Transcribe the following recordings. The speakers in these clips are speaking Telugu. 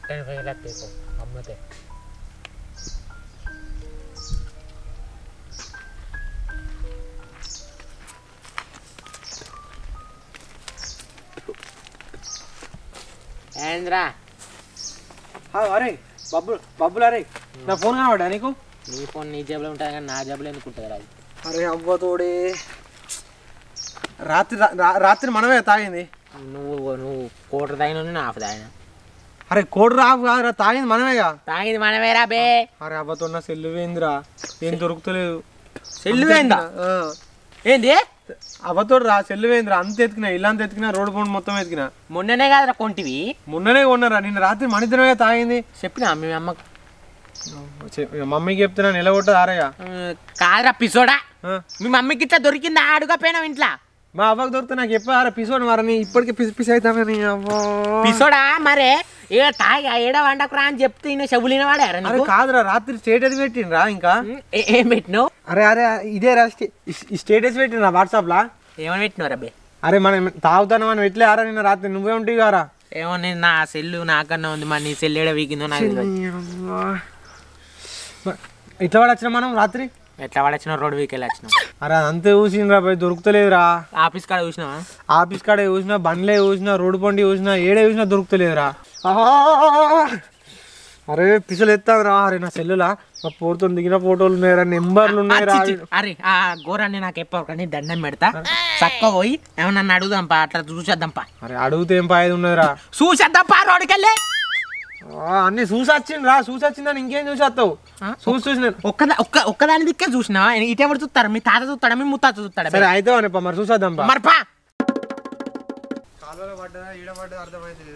ఎనభై వేలు వస్తాయి అమ్మితే ఏంద్రా అరే బబ్బులు బబ్బులు అరే నా ఫోన్ కనబడ్డా నీకు నీ ఫోన్ నీ జేబులో ఉంటుంది కానీ నా జేబులో ఎందుకు ఉంటుంది అది అరే అవ్వ తోడే రాత్రి రా- రాత్రి మనమే తాగింది నువ్వు నువ్వు కోటర్ తాగిన నేను ఆఫ్ తాగిన అరే కోడి రావు కాదురా తాగింది మనమేగా తాగింది మనమేరా బే అరే అవ్వతో నా సెల్లు వేందిరా ఏం దొరుకుతలేదు సెల్లు పోయిందా? ఆ. ఏంది అవ్వతోడు రా సెల్లు వేందిరా అంత ఎతికినా ఇల్లంత ఎతికినా రోడ్డు పోండి మొత్తం ఎతికినా మొన్ననే కాదురా కొంటివి మొన్ననే కొన్నారా నిన్న రాత్రి మన ఇద్దరమే తాగింది చెప్పినా మీ అమ్మకు చె- మమ్మీకి చెప్తున్నా నిలగొట్టదు ఆరయ్య ఆ, కాదురా పిసోడా మీ మమ్మీకి ఇట్లా దొరికిందా ఆడుగా పోయినావు ఇంట్లో మా అవ్వకు దొరికితే నాకు చెప్పారా పిసోడు మరని ఇప్పటికే పిసి పిసి అవుతామని అవ్వా పిసోడా మరే ఏ తాగి ఏడ వండకురా అని చెప్తే ఈయన చెవులిన వాడారా అరే నీకు కాదురా రాత్రి స్టేటస్ పెట్టిండ్రా ఇంకా ఏ- ఏం పెట్టినావు అరే అరే ఇదే రా స్టే- ఈ స్టేటస్ పెట్టిండ్రా వాట్సాప్ లా ఏమని పెట్టినావు రే అరే మనం తాగుతాను మనం ఎట్లే ఆరా నిన్న రాత్రి నువ్వే ఉంటాయి కారా ఏమో నేను నా సెల్లు నాకన్నా ఉంది మరి నీ సెల్ ఏడ వీకిందో నాకు తెలియదు. ఇట్లా వాడు వచ్చిన మనం రాత్రి ఎట్లా పడచ్చిన రోడ్ వీక్ వెళ్ళి వచ్చినావు అరే అదంతా చూసిండ్రా పోయి దొరుకుతలేదురా ఆఫీస్ కాడ చూసినావా ఆఫీస్ కాడ చూసినా బండ్లే చూసినా రోడ్డు పండి చూసినా ఏడే చూసినా దొరుకుతలేదురా అరే పిసలు ఎత్తాను అరే నా సెల్లులా మా పోరుతో దిగిన ఫోటోలు ఉన్నాయిరా నెంబర్లు ఉన్నాయిరా చి, చి, అరే ఆ గోరాన్ని నాకు ఎప్పుడు కానీ దండం పెడతా చక్క పోయి ఏమన్నా అడుగుదాంపా అట్లా చూసేద్దాంపా అరే అడిగితే ఏం పాయది ఉన్నదిరా చూసేద్దాంపా రోడ్కెళ్ళి ఆ, అన్ని చూసి వచ్చిండ్రా చూసి వచ్చిందని ఇంకేం చూసి వస్తావు చూసి చూసిన ఒక్క ఒక్క ఒక్కదాని దిక్కే చూసినావా ఇటెవరు చూస్తారు మీ తాత చూస్తాడా మీ ముత్తాత చూస్తాడా సరే అయితే అనిపా మరి చూసేద్దాం మరి పా కాలువలో పడ్డదా ఈడ పడ్డదా అర్థమైతే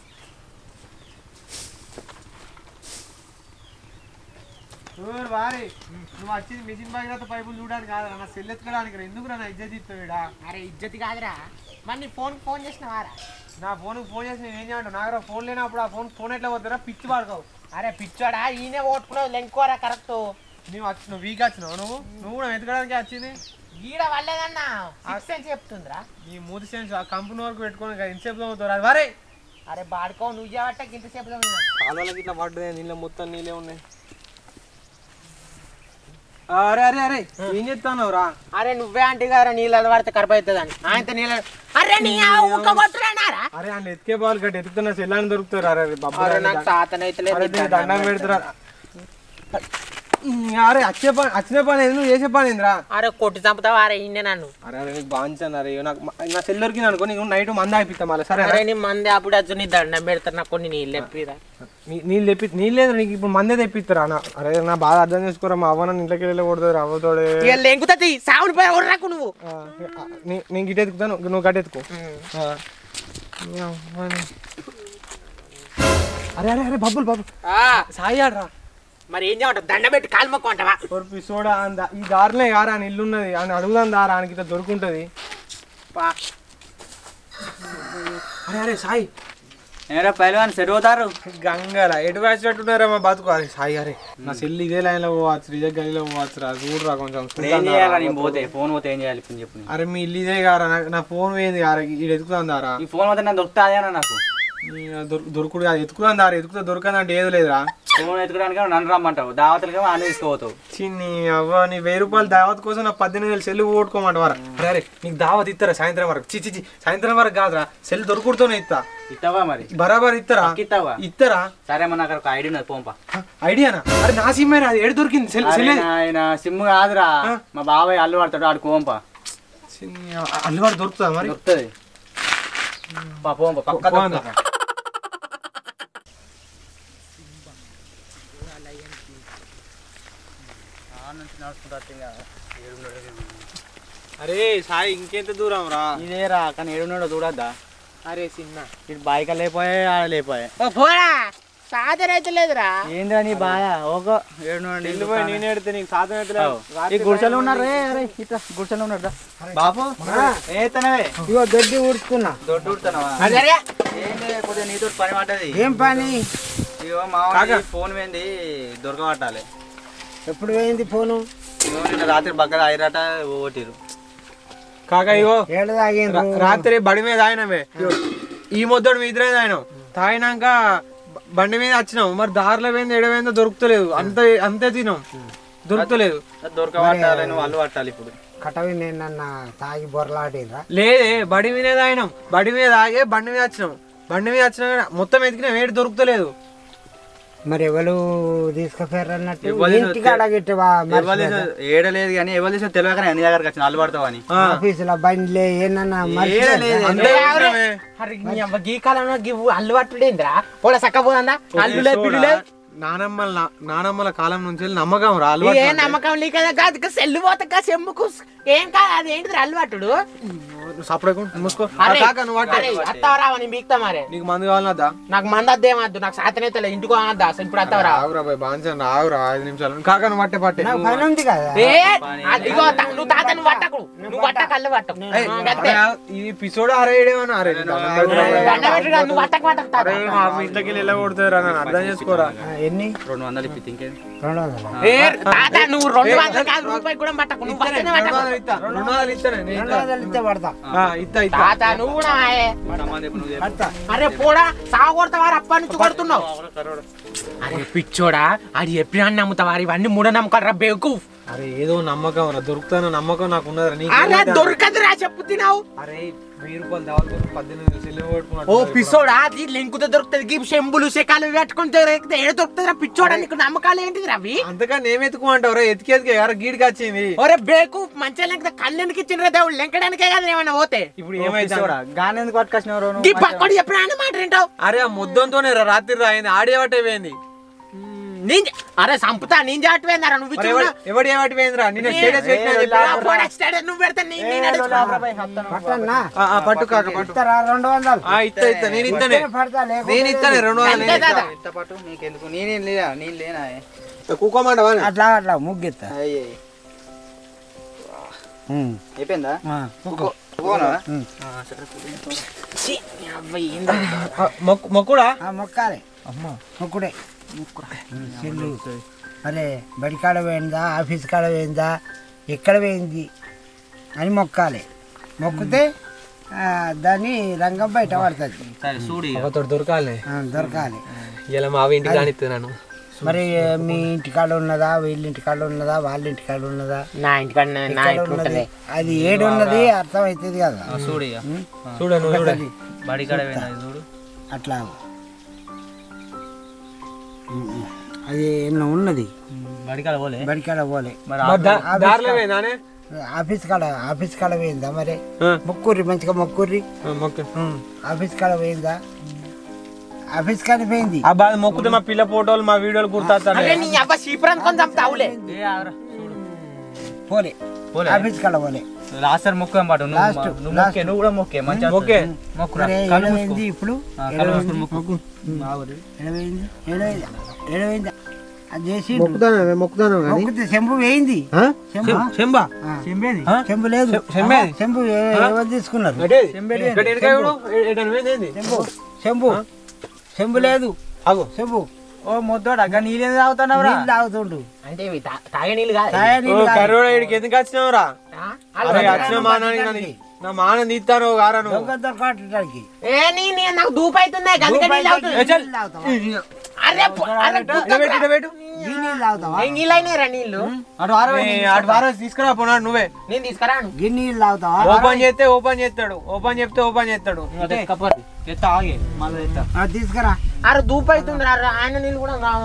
వారి నువ్వు వచ్చింది మిషన్ భగీరథ పైపులు చూడడానికి కాదు నా సెల్ ఎత్తుకోవడానికి రా. ఎందుకు నా ఇజ్జత్ ఇస్తావుడా అరే ఇజ్జతి కాదురా మరి నీ ఫోన్ ఫోన్ చేసినవారా నా ఫోన్ ఫోన్ చేసి నేను ఏం చేయమంటావు నాకు ఫోన్ లేనప్పుడు ఆ ఫోన్ ఫోన్ ఎట్లా పోతారా పిచ్చి పడకావు అరే పిచ్చోడా ఈయనే ఓట్టుకున్నావు లెంకోరా కరెక్ట్ నువ్వు వచ్చి నువ్వు వీక్ వచ్చినావు నువ్వు నువ్వు కూడా ఎత్తుకోవడానికి వచ్చింది ఈడ వల్లేదన్నా సిక్స్ సెన్స్ చెప్తుందిరా నీ మూతి సెన్స్ ఆ కంపెనీ వరకు పెట్టుకొని ఇంకా ఎంతసేపు అవుతారు అది వరే అరే బాడుకో నువ్వు చేయబట్ట ఇంతసేపు చదివినా. కాలువలకి ఇట్లా పడ్డది నీళ్ళ మొత్తం నీళ్ళే ఉన్నాయి అరే అరే అరే ఏం చెప్తాను రా అరే నువ్వే అంటే కదరా నీళ్ళు పడితే కరప అవుతుందని ఆయనతో నీళ్ళు అరే నీ ఆ ఊక కొట్టురానారా అరే ఆయన ఎత్తుకే బాల్ కట్టి ఎత్తుకున్న సెల్లాన్ని దొరుకుతారు అరే అరే బాబు అరే నాకు సాతన అయితే అరే దీనికి దండం పెడతారా అరే వచ్చే పని వచ్చిన పని ఏంది నువ్వు చేసే పని ఏందిరా అరే కొట్టి చంపుతావా అరే ఈయన నన్ను అరే అరే నీకు బాగుంచాను అరే నాకు మ- నా సెల్ దొరికింది అనుకో నీకు నైట్ మంద అయిపోతా మళ్ళీ సరే అరే నీ మంది అప్పుడు వచ్చి నీ దండం పెడతారు నాకు కొన్ని నీళ్ళు ఎప్పిరా నీ- నీళ్ళు తెప్పి నీళ్ళు లేదు నీకు ఇప్పుడు మందే తెప్పిస్తారా అన్న అరే నా బాధ అర్థం చేసుకోరా మా అవ్వ నన్ను ఇంట్లోకి వెళ్ళి కొడుతుంది అవ్వతోడే ఇక ఎంకుతుంది సావుని పోయి ఉర్రకు నువ్వు ఆ, నీ- నేను గిట్ ఎత్తుకుతాను నువ్వు గట్ ఎత్తుకో ఆ. నీ అవ్వని. అరే అరే అరే బబ్బులు బబ్బులు ఆ, సాయి ఆడరా మరి ఏం చేయమంటావు దండం పెట్టి కాలు మొక్కుంటావా ఒక పిసోడా అంద- ఈ దారిలో కారా అని ఇల్లు ఉన్నది అని అడుగుదాం దారా ఆయనకి ఇట్లా దొరుకుంటది అరే అరే సాయి ఏరా పైలవాన్ సెట్ అవుతారు గంగల ఎటు వేసినట్టున్నారా మా బతుకు అరే సాయి అరే నా సెల్ ఇదే లైన్ లో పోవచ్చు ఇదే గదిలో పోవచ్చు రా చూడరా కొంచెం ఇప్పుడు ఏం చూద్దాం చేయాలి రా. నేను పోతే ఫోన్ పోతే ఏం చేయాలి ఇప్పుడు చెప్పు నీకు. అరే మీ ఇల్లు ఇదే కారా నా- నా ఫోన్ పోయింది కారా ఇది ఎత్తుకుదాం దారా ఈ ఫోన్ పోతే నాకు దొరుకుతా అదేనా నాకు నీ దొరు- దొరుకుడు కాదు ఎత్తుకుదాం దారా ఎత్తుకుతా దొరకదంటే ఏది లేదురా ఫోన్ ఎత్తుకోవడానికి నన్ను రమ్మంటావు దావతలకి ఆనే తీసుకోపోతావు చిన్ని అవ్వ నీ వెయ్యి రూపాయలు దావత్ కోసం నా పద్దెనిమిది వేలు సెల్ ఓడుకోమంటారా అరే అరే నీకు దావత్ ఇస్తారా సాయంత్రం వరకు చి చి చి సాయంత్రం వరకు కాదురా సెల్ దొరుకుడుతోనే ఇస్తా ఇస్తావా మరి బరాబర్ ఇస్తారా ఇస్తావా ఇస్తారా సరే మన అక్కడ ఒక ఐడి ఉన్నది పోంపా ఐడియానా అరే నా సిమ్ అది ఏడు దొరికింది సెల్ సెల్ అరే ఆయన సిమ్ కాదురా మా బాబాయ్ అల్లు పడతాడు ఆడు పోంపా చిన్ని అల్లువాడు దొరుకుతుందా మరి దొరుకుతుంది పా పోంపా పక్క పోందా. అరే సాయి ఇంకెంత దూరం రా ఇదేరా కానీ ఏడున్నాడో చూడద్దా అరే చిన్న ఇటు బాయిక లేపోయే ఆడ లేపోయే ఓ పోరా సాధన అయితే లేదురా ఏంద్రా నీ బాధ ఓకో ఏడున్నాడు ఇల్లు పోయి నేను ఎడితే నీకు సాధన అయితే ఈ గుడిసెలో ఉన్నారు రే అరే ఇట్లా గుడిసెలో ఉన్నాడు బాబు ఏతనవే ఇగో గడ్డి ఊడ్చుకున్నా దొడ్డు ఉడుతున్నావా అదే ఏంటి కొద్దిగా నీతో పని పడ్డది ఏం పని ఇగో మా ఫోన్ పోయింది దొరకబట్టాలి ఎప్పుడు పోయింది ఫోను ఇగో నిన్న రాత్రి బగ్గర ఐరాట ఓటిరు కాక ఇగో ఏడ తాగిండ్రు రా- రాత్రి బడి మీద తాగినవే ఈ మొద్దడు మీ ఇద్దరే తాగినాం తాగినాక బండి మీద వచ్చినాం మరి దారిలో పోయింది ఎడమైందో దొరుకుతలేదు అంత అంతే తినాం దొరుకుతలేదు దొరకబట్టాలి నువ్వు అల్లు పట్టాలి ఇప్పుడు కటవి నేను తాగి బొరలాడిరా లేదే బడి మీద తాగినాం బడి మీద తాగే బండి మీద వచ్చినాం బండి మీద వచ్చినా కానీ మొత్తం ఎతికినాం ఏడు దొరుకుతలేదు మరి ఎవరు తీసుకుపోయారు అన్నట్టు ఎవరు ఇంటికి అడగట్టవా ఏడలేదు కానీ ఎవరు చేసిన తెలియకనే అన్ని దగ్గరకు వచ్చిన అల్లు పడతావని ఆఫీసులో బండ్లే ఏమన్నా ఏడలేదు అంతే ఉంటున్నామే. అరే నీ అవ్వ గీ కాలంలో గివ్వు అల్లు పట్టుడేంద్రా పోల సక్కపోదా అల్లులే పిల్లులే నానమ్మల నా- నానమ్మల కాలం నుంచి వెళ్ళి నమ్మకం రా ఏ అలవాటు నమ్మకం నీ కదా కాదు ఇక సెల్లు పోతక సెమ్ముకు ఏం కాదు అది ఏంటిది అల్లుపట్టుడు సపరేట్ మూసుకో అరే కాక నువ్వు అట్టే. అరే అత్తవరా రావా నీ బీక్తా మరే నీకు మందు కావాలదా నాకు మంద అద్దేమద్దు నాకు సాతనేతలే ఇంటికో అద్దా అసలు ఇప్పుడు అత్తవరా ఆగురా బాయ్ బాగా ఆగురా ఐదు నిమిషాలు కాక నువ్వు పట్టే పట్టే నాకు పని ఉంది కదా ఏ ఇగో తా- నువ్వు తాత నువ్వు పట్టకు నువ్వు పట్టకు అల్లు పట్టకు ఏయ్, ఆ, గంతే. అరే, ఈ పిసోడ్ అరేడేమన్నా అరే నీ దండం పెడతారా బాయ్? దండ పెట్టురా, నువ్వు పట్టకు పట్టకు తాత. అరే మా ఇంట్లోకి వెళ్ళి ఎలా కొడతారా నన్ను అర్థం చేసుకోరా ఆ, ఎన్ని రెండు వందలు ఇప్పి ఇంకేం రెండు వందలు ఏ తాత నువ్వు రెండు వందలు కాదు రూపాయి కూడా పట్టకు నువ్వు పట్టనే రెండు పట్టకు వందలు ఇస్తా రెండు వందలు ఇస్తానే నేను రెండు ఇస్తా. వందలు ఇస్తే పడతా ఆ, ఇస్తా ఇస్తా తాత నువ్వు కూడా ఆయే. సంబంధం ఇప్పుడు నువ్వు చెప్పు. పడతా అరే పోడా సాగు కొడతావారు అప్పటి నుంచి కొడుతున్నావు అరే పిచ్చోడా అది ఎప్పుడు నమ్ముతావారు ఇవన్నీ మూఢనమ్మకాలు రా బేకు అరే ఏదో నమ్మకం రా దొరుకుతాను నమ్మకం నాకు ఉన్నదిరా నీకు అరే ఏమైతే- దొరకదురా చెప్పు తినావు అరే వెయ్యి రూపాయలు దావాలి పద్దెనిమిది సెల్లు కొట్టుకున్నాడు ఓ పిచ్చోడా అది లెంకుతో దొరుకుతుంది గీ శంబులు శకాలు పెట్టుకుని దొరికితే ఏడ దొరుకుతుంది రా పిచ్చోడా నీకు నమ్మకాలు ఏంటిది రవి అంతకని ఏం ఎత్తుకోమంటావు రా ఎతికి ఎతికి ఎవరు గీడికి వచ్చింది ఒరే బేకు మంచిగా లెంక కళ్ళెనికి ఇచ్చిన దేవుడు లెంకడానికే కదా ఏమైనా పోతే ఇప్పుడు ఏమైతే గాని ఎందుకు పట్టుకొచ్చినావు గీ పక్కడు ఎప్పుడైనా మాట వింటావు అరే ఆ ముద్దంతోనే రా రాత్రి రాయింది ఆడేవాటే పోయింది నేను అరే సంపుతా నేను చాటుపోయిందారా నువ్వు మరి ఇచ్చిన ఎవడు- ఎవడు ఏవాటి పోయిందిరా నిన్న స్టేటస్ పెట్టినా చెప్పినా? నువ్వు పెడతా నేను నేను అడుగుతున్నా. పట్టన్నా ఆ, ఆ, పట్టు కాక పట్టు ఇస్తారా రెండు వందలు ఆ, ఇస్తా ఇస్తా నేను ఇస్తానే పడతా లేకపోతే నేను ఇస్తానే రెండు వందలు అంతే నేను ఇస్తా. కదా. ఎంత పట్టు నీకెందుకు నేనేం లేదా నేను లేనా కూకోమంటావా అట్లా అట్లా ముగ్గిస్తా అయ్యే ఉమ్. అయిపోయిందా ఆ. పోనా ఛీ, నీ అవ్వ ఏందా? ఆ, మొక్కు మొక్కుడా ఆ, మొక్కాలి మొక్కుడే ఉమ్, చెల్లు అరే బడి కాడ పోయిందా ఆఫీస్ కాడ పోయిందా ఎక్కడ పోయింది అని మొక్కాలి మొక్కితే ఆ, దాన్ని రంగం బయట పడుతుంది సరే చూడు ఒకతోటి దొరకాలి ఆ, దొరకాలి ఇలా మా అవి ఇంటికి కానిస్తున్నాను మరి మీ ఇంటికాడ ఉన్నదా వీళ్ళ ఇంటికాడ ఉన్నదా వాళ్ళ ఇంటికాడ ఉన్నదా నా ఇంటికాడ నా ఎక్కడ ఇంట్లో ఉన్నది ఉంటది అది ఏడు ఉన్నది అర్థం అవుతుంది కదా చూడు ఇక ఉమ్, చూడు నువ్వు చూడ అది బడి కాడ పోయినా చూడు అట్లా ఉమ్, అది ఎన్నో ఉన్నది బడి కాడ పోలే బడికాడ పోలే మరి మరి దా- దారిలో పోయిందానే ఆఫీస్ కాడ ఆఫీస్ కాడ పోయిందా మరి ఆ, మొక్కుర్రి మంచిగా మొక్కుర్రి ఆ, మొక్కు ఉమ్. ఆఫీస్ కాడ పోయిందా ఆఫీస్ కాడ పోయింది ఆ బాధ మొక్కుతే మా పిల్ల ఫోటోలు మా వీడియోలు గుర్తాస్తాను అరే నీ అవ్వ చీపురం కొంచెం చంపుతావులే ఏ ఆగరా చూడు పోలే పోలే ఆఫీస్ కాడ పోలే లాస్ట్ సార్ మొక్కు పాటు నువ్వు Last, నువ్వు మొక్కే నువ్వు కూడా మొక్కే మంచిగా ఓకే మొక్కురా మరి కళ్ళు మూసుకో. ఏడవైంది ఇప్పుడు ఆ, కళ్ళు మూసుకొని మొక్కు ఏడవైంది ఏడవైంది ఏడవైంది అది చేసి మొక్కుతాను మొక్కుతాను మొక్కితే చెంబు వేయింది చెంబు చెంబా ఆ. చెంబేది చెంబు లేదు చెంబేది? చెంబు ఏ- ఎవరు తీసుకున్నారు చెంబు చెంబు చెంబు లేదు అగో చెంబు ఓ మొద్దోడు అగ్గ నీళ్ళు తాగుతున్నావురా నీళ్ళు తాగుతుండు అంటే ఇవి తా- తాగే నీళ్ళు కాదు తాగే నీళ్ళు కాదు. కర్రోడ ఇడికి ఎందుకు వచ్చినావురా ఆ? అరే వచ్చిన మానానికి నన్ను- నా మానం తీస్తాను గారా నువ్వు దొంగ దొరకటానికి ఏ నీ నీ నాకు దూపు అవుతుంది గందుకే నీళ్ళు అవుతుంది ఏ చల్. అరే పొ- అరే ఇటు పెట్టు, ఇటు పెట్టు. ఈ నీళ్ళు తాగుతావా ఏ నీళ్ళు అయినాయిరా నీళ్ళు ఏ, అటు వారం తీసుకురా పోనాడు నువ్వే నేను తీసుకురాను గి నీళ్ళు తాగుతావా ఓపెన్ చేస్తే ఓపెన్ చేస్తాడు ఓపెన్ చెప్తే ఓపెన్ చేస్తాడు ఎత్త ఆగే మళ్ళీ ఎత్త ఆ, తీసుకురా అరే దూపు అవుతుంది రా ఆయన నీళ్ళు కూడా రా-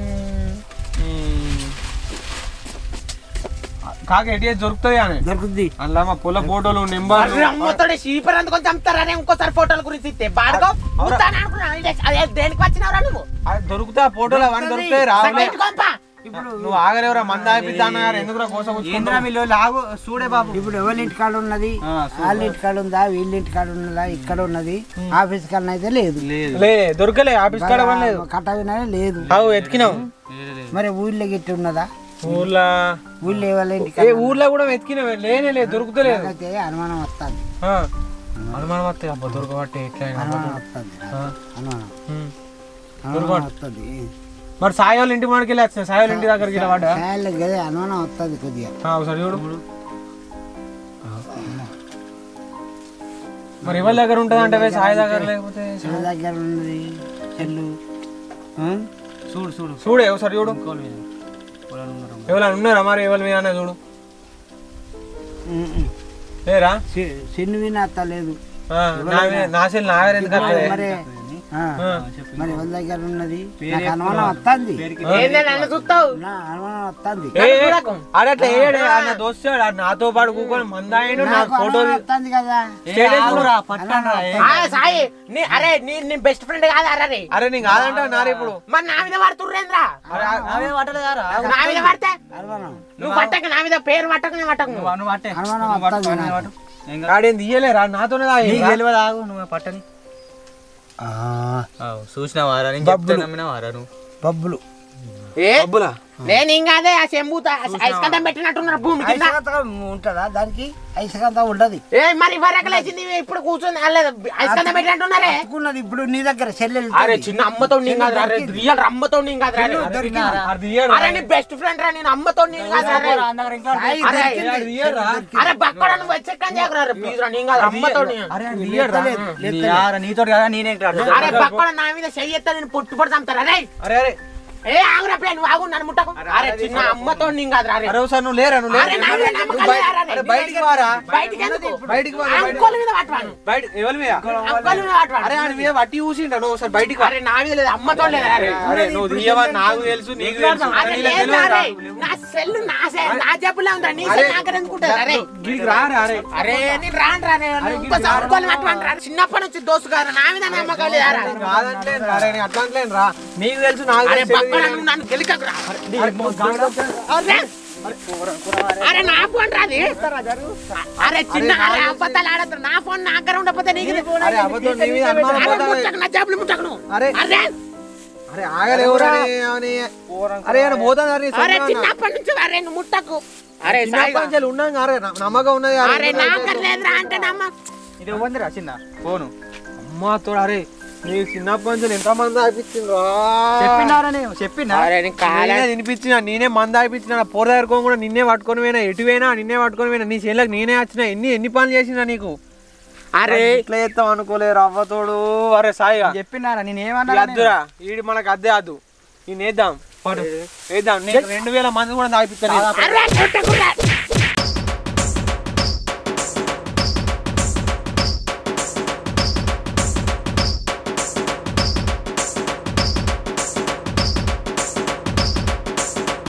కాక ఎటు చేసి దొరుకుతుంది అని దొరుకుద్ది అందులో మా పొల ఫోటోలు నెంబర్ అరే అమ్మతోడే చీపర్ అందుకొని చంపుతారా రే ఇంకోసారి ఫోటోల గురించి ఇస్తే బాడుకో చూస్తాను అనుకున్నా ఇదే- అదే దేనికి వచ్చినావురా నువ్వు దొరుకుతా ఫోటోలు అవన్నీ దొరుకుతాయి రా సగం కొంప నువ్వు ఆగలేవురా మంద ఆపిద్దాను ఎందుకురా కోసం ఏంద్రా మీ లాగు చూడే బాబు ఇప్పుడు ఎవరి ఇంటికాడ ఉన్నది ఆ, వాళ్ళ ఇంటికాడ ఉందా వీళ్ళ ఇంటికాడ ఉన్నదా ఇక్కడ ఉన్నది ఆఫీస్ కాడ అయితే లేదు లేదు లే దొరకలే ఆఫీస్ కాడ పని లేదు కట్టవినా లేదు అవు ఎతికినావు మరి ఊళ్ళో గిట్టి ఉన్నదా ఊర్లో ఊళ్ళో ఎవరి ఏ ఇంటికాడ ఊర్లో కూడా వెతికినావు లేనే లేదు దొరుకుతలేదు అయితే అనుమానం వస్తుంది ఆ. అనుమానం వస్తాయి అబ్బా దొరకబట్టే ఎట్లా అయినా. అనుమానం వస్తుంది ఆ. అనుమానం ఉమ్. అనుమానం వస్తుంది మరి సాయి వాళ్ళ ఇంటి మనకి వెళ్ళి వచ్చిన సాయి వాళ్ళ ఇంటి దగ్గరికి ఇలా పడ్డా సాయాలకు కదా అనుమానం వస్తుంది కొద్దిగా ఆ, ఒకసారి చూడు మరి ఎవరి దగ్గర ఉంటుంది అంటే సాయి దగ్గర లేకపోతే చెల్లి దగ్గర ఉన్నది చెల్లు ఆ? చూడు చూడు చూడే ఒకసారి చూడు ఇంకోళ్ళ మీద పొలాలు ఉన్నారు ఎవరైనా ఉన్నారా మరి ఎవరి మీద అన్న చూడు ఉమ్, ఉమ్. లేరా సి- సిన్ను వినత్త లేదు ఆ, నా మీద- నా సెల్ నాగర్ ఎందుకు వస్తది? మరి ఆ, ఆ. మరి ఎవరి దగ్గర ఉన్నది నాకు అనుమానం వస్తుంది ఏందే నన్ను చూస్తావు నా అనుమానం వస్తుంది ఏ, ఏ, అరే అట్లా ఏడే నా దోస్తు నాతో పాటు కూకొని మందాయను నా నాకు ఫోటో అనుమానం వస్తుంది కదా ఆ, సాయి నీ అరే నీ నీ బెస్ట్ ఫ్రెండ్ కాదు అరే అరే నీకు కాదంట నారే ఇప్పుడు మరి నా మీద పడుతుర్రేంద్రా అరే, ఆ- నా మీద పడితే అనుమానం నువ్వు పట్టక నా మీద పేరు పట్టక నేను పట్టకు నువ్వు. నువ్వు పట్టే అనుమానం వస్తుంది నాకు. ఆడేం తీయలేరా నాతోనే తాగిండ్రా? నీకు తెలియదు ఆగు నువ్వు పట్టని ఆ, చూసినావారా నేను చెప్తే నమ్మినావారా నువ్వు బబ్బులు ఏ డబ్బులా నేను ఇంకా అదే ఆ చెంబుత ఐస్కందం పెట్టినట్టున్నారు భూమి కింద ఐసకంతం ఉంటుందా దానికి ఐసకంతం ఉండదు ఏ మరి వరకలేసింది ఇప్పుడు కూర్చొని అల్లే ఐస్కందం పెట్టినట్టున్నారే అతుకున్నది ఇప్పుడు నీ దగ్గర చెల్లెలు అరే చిన్న అమ్మతో నేను కాదు రే రియల్ అమ్మతో నేను కాదు రే అది తీయడు అరే నీ బెస్ట్ ఫ్రెండ్ రా నేను అమ్మతో నేను కాదు రా రే. అరే అది తీయడురా. అరే బక్కడ నువ్వు వచ్చేక్కని చేయకురా రే ప్లీజ్ రా నేను కాదు అమ్మతో నేను అరే తీయడురా నీతో కదా నేనే అరే బక్కడ నా మీద చెయ్యెత్తా నేను పుట్టు పడి చంపుతారా రే అరే అరే ఏ ఆగురా ప్లే నువ్వు ఆగు నన్ను ముట్టకు అరే చిన్న అమ్మతో నేను కాదు రా రే అరే ఒకసారి నువ్వు లేరా నువ్వు అరే నా మీద లేరా నమ్మకం నువ్వు బయ- లేరా రే? అరే బయటికి వారా బయటికి ఎందుకు బయటికి వా, బయటికి అంకోల మీద పట్టువాను బయట ఎవరి మీద అంకోల మీద పట్టువాను అరే ఆడి మీద వట్టి చూసింటా నువ్వు ఒకసారి బయటికి వా. అరే నా మీద లేదు అమ్మతో లేదా రే అరే నువ్వు తీయవా నాకు తెలుసు నీకు తెలుసు అరే నీకు లేదు తెలియదా? రే నా సెల్ నా సెల్ నా జబ్బులో ఉందా నీ సెల్ నాకనే అనుకుంటా అరే వీడికి రారా అరే అరే నేను రాను రా నేను ఇంకోసారి అనుకోవాలి పట్టువాను రా చిన్నప్పటి నుంచి దోస్తు గారు నా మీద నమ్మకం లేదా రా కాదంటలేను రా, అరే నేను అట్లా అంటలేను రా నీకు తెలుసు నాకు అరే తెలుసు పక్కన నువ్వు నన్ను గెలికకు రా అరే అరే నా ఫోన్ రాది అరే చిన్న అరే అబద్ధాలు ఆడతారు నా ఫోన్ నా దగ్గర ఉండకపోతే నీకు అరే అబద్ధం నీ మీద అనుమానం అరే పోతాది. ముట్టకు నా జబ్బులు ముట్టకు నువ్వు అరే అరే అరే ఆగలేవురా అని అరే ఆయన పోతాను అరే అరే చిన్నప్పటి నుంచి అరే నువ్వు ముట్టకు అరే సాయి చిన్నప్పటి ఉన్నాం అరే న- నమ్మకం ఉన్నది అరే. అరే నాకు లేదురా అంటే నమ్మ ఇది ఇవ్వండిరా చిన్న ఫోను అమ్మా తోడు అరే నీ చిన్నప్పటి నుంచి ఎంత మంది ఆపిచ్చిండ్రా చెప్పినారా నేను చెప్పినా అరే నీకు కాలే నేనే తినిపించిన నేనే మంద ఆపిచ్చిన నా పోర దగ్గర కూడా నిన్నే పట్టుకొని పోయినా ఎటు పోయినా నిన్నే పట్టుకొని పోయినా నీ చేలకు నేనే వచ్చిన ఎన్ని ఎన్ని పనులు చేసినా నీకు అరే ఇట్లా చేస్తాం అనుకోలే రవ్వతోడు అరే సాయిగా చెప్పినారా నేను ఈ ఏమన్నా అద్దురా ఈడు మనకు అద్దే అద్దు ఈ నేద్దాం వేద్దాం నీకు రెండు వేల మంది కూడా తాగిపిస్తాను అరే ముట్టకు రా.